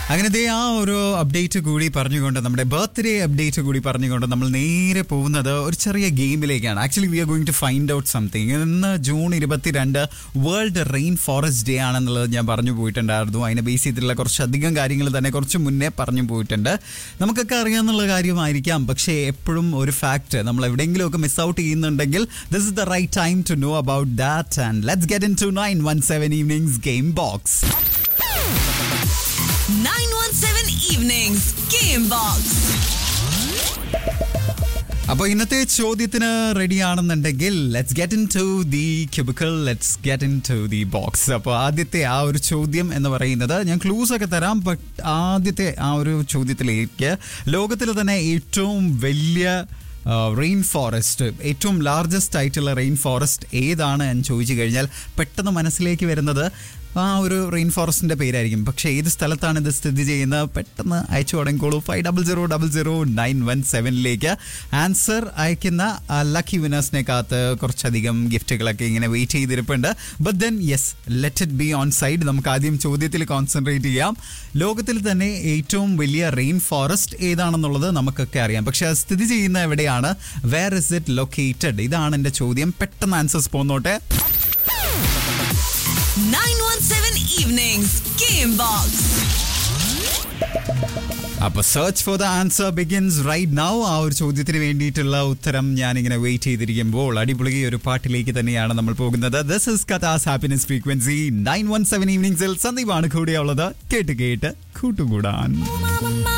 അങ്ങനെ ദേ ആ ഒരു അപ്ഡേറ്റ് കൂടി പറഞ്ഞുകൊണ്ട് നമ്മുടെ ബർത്ത്ഡേ അപ്ഡേറ്റ് കൂടി പറഞ്ഞുകൊണ്ട് നമ്മൾ നേരെ പോകുന്നത് ഒരു ചെറിയ ഗെയിമിലേക്കാണ് actually we are going to find out something ഇന്ന് ജൂൺ ഇരുപത്തിരണ്ട് വേൾഡ് റെയിൻ ഫോറസ്റ്റ് ഡേ ആണെന്നുള്ളത് ഞാൻ പറഞ്ഞു പോയിട്ടുണ്ടായിരുന്നു അതിനെ ബേസ് ചെയ്തിട്ടുള്ള കുറച്ചധികം കാര്യങ്ങൾ തന്നെ കുറച്ച് മുന്നേ പറഞ്ഞു പോയിട്ടുണ്ട് നമുക്കൊക്കെ അറിയാമെന്നുള്ള കാര്യമായിരിക്കാം പക്ഷേ എപ്പോഴും ഒരു ഫാക്ട് നമ്മൾ എവിടെയെങ്കിലുമൊക്കെ മിസ് ഔട്ട് ചെയ്യുന്നുണ്ടെങ്കിൽ this is the right time to know about that and let's get into nine one seven evenings game box 917 Evenings Game Box. അപ്പോൾ ഇന്നത്തെ ചോദ്യത്തിന് റെഡി ആണെന്നുണ്ടെങ്കിൽ let's get into the cubicle let's get into the box അപ്പോൾ ആദ്യത്തെ ആ ഒരു ചോദ്യം എന്ന് പറയുന്നത് ഞാൻ ക്ലൂസ് ഒക്കെ തരാം ബട്ട് ആദ്യത്തെ ആ ഒരു ചോദ്യത്തിലേക്ക് ലോകത്തിൽ തന്നെ ഏറ്റവും വലിയ റെയിൻ ഫോറസ്റ്റ് ഏറ്റവും ലാർജസ്റ്റ് ആയിട്ടുള്ള റെയിൻ ഫോറസ്റ്റ് ഏതാണ് എന്ന് ചോദിച്ചു കഴിഞ്ഞാൽ പെട്ടെന്ന് മനസ്സിലേക്ക് വരുന്നത് ആ ഒരു റെയിൻ ഫോറസ്റ്റിന്റെ പേരായിരിക്കും പക്ഷേ ഏത് സ്ഥലത്താണ് ഇത് സ്ഥിതി ചെയ്യുന്നത് പെട്ടെന്ന് അയച്ചു തുടങ്ങിക്കോളൂ five double zero double zero nine one സെവനിലേക്ക് ആൻസർ അയക്കുന്ന ലക്കി വിനേഴ്സിനെ കാത്ത് കുറച്ചധികം ഗിഫ്റ്റുകളൊക്കെ ഇങ്ങനെ വെയിറ്റ് ചെയ്തിരിപ്പുണ്ട് but then yes let it be on side നമുക്ക് ആദ്യം ചോദ്യത്തിൽ കോൺസെൻട്രേറ്റ് ചെയ്യാം ലോകത്തിൽ തന്നെ ഏറ്റവും വലിയ റെയിൻ ഫോറസ്റ്റ് ഏതാണെന്നുള്ളത് നമുക്കൊക്കെ അറിയാം പക്ഷെ അത് സ്ഥിതി ചെയ്യുന്ന എവിടെയാണ് വേർ ഇസ് ഇറ്റ് ലൊക്കേറ്റഡ് ഇതാണ് എൻ്റെ ചോദ്യം പെട്ടെന്ന് ആൻസേഴ്സ് പോന്നോട്ടെ 917 Evenings Game Box. അപ്പൊ search for the answer begins right now ആ ഒരു ചോദ്യത്തിന് വേണ്ടിയിട്ടുള്ള ഉത്തരം ഞാനിങ്ങനെ വെയിറ്റ് ചെയ്തിരിക്കുമ്പോൾ അടിപൊളി ഒരു പാട്ടിലേക്ക് തന്നെയാണ് നമ്മൾ പോകുന്നത് ദിസ് ഇസ് കഥാസ് happiness frequency nine one seven ഈവനിങ്സിൽ സന്ദീപാണ് കൂടെയുള്ളത് കേട്ട് കേട്ട് കൂട്ടുകൂടാൻ